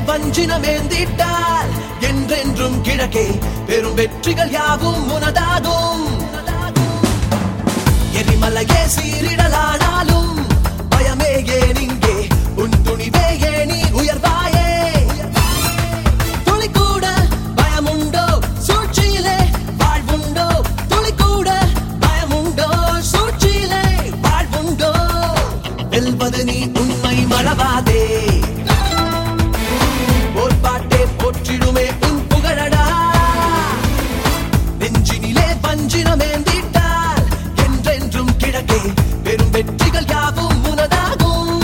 வஞ்சினமேந்திட்டால் என்றென்றும் கிழக்கே பெரும் வெற்றிகள் யாவும் உனதாகும் எரிமலையே சீரிடலானாலும் பயமே ஏன் இங்கே உன் துணிவே ஏன் நீ உயர்வாயே துளி கூட பயமுண்டோ சூழ்ச்சியிலே வாழ்வுண்டோ துளி கூட பயமுண்டோ சூழ்ச்சியிலே வாழ்வுண்டோ வெல்வது நீ உண்மை மறவாதே போர்பாட்டே போற்றிடுமே உன் புகழடா நெஞ்சினிலே வஞ்சினமேந்திட்டால் என்றென்றும் கிழக்கே பெரும் வெற்றிகள் யாவும் உனதாகும்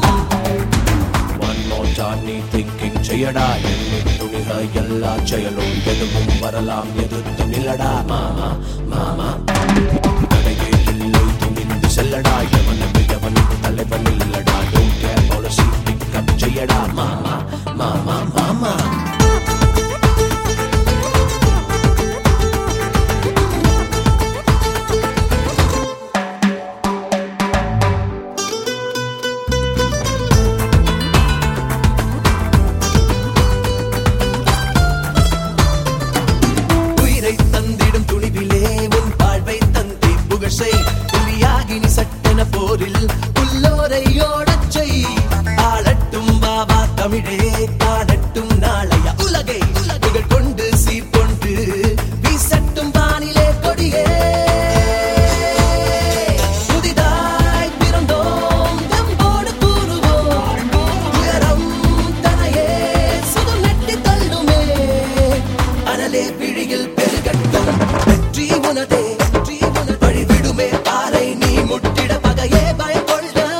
One more time நீ thinking செய்யடா எண்ணி துணிக எல்லா செயலும் எதுவும் வரலாம் எதிர்த்து நில்லடா மாமா மாமா தடையே இல்லை துணிந்து செல்லடா எவனுக்கு எவனுக்கு தலைவன் இல்லடா don't care policy pick up செய்யடா மாமா மாமா மாமா உயிரை தந்திடும் துணிவிலே உன் வாழ்வை தந்தி புகழ் செய் புலியாகி நீ சட்டென போரில் உள்ளோரை ஓடச் செய் ஆளட்டும் பாபா தமிழே காணட்டும் நாளைய உலகை புகழ் கொண்டு சீர்கொண்டு வீசட்டும் வானிலே கொடியே புதிதாய் பிறந்தோம் தெம்போடு கூறுவோம் உயரம் தனையே சுகம் நெட்டி தள்ளுமே அனலே விழியில் பெருகட்டும் வெற்றி உனதே வெற்றி உனது வழிவிடுமே பாறை நீ முட்டிட பகையே பயங்கொள்ள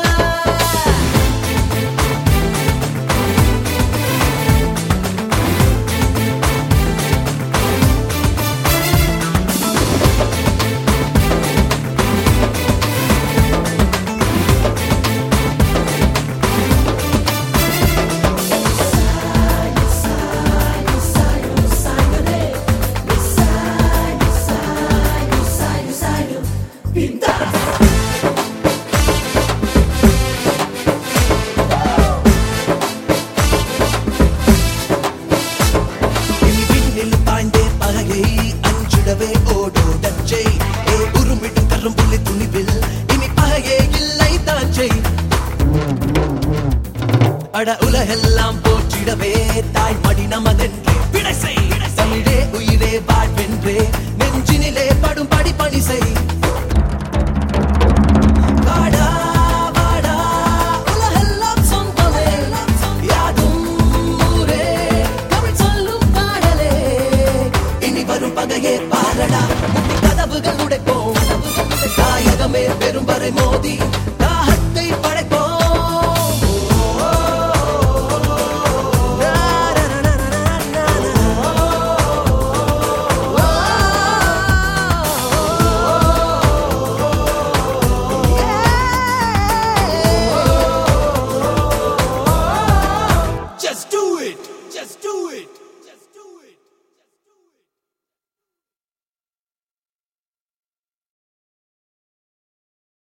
இனி விண்ணில் பாய்ந்தே பகையை அஞ்சிடவே ஓடோடச் செய் ஏ உருமிடும் கரும்புள்ளி துணிவில் இனி பகையே இல்லை தான் செய் அட உலகெல்லாம் போற்றிடவே தாய் மடி நமதென்றே விடை செய் தமிழே உயிரே வாழ்வென்றே நெஞ்சினிலே படும் படி பணி செய்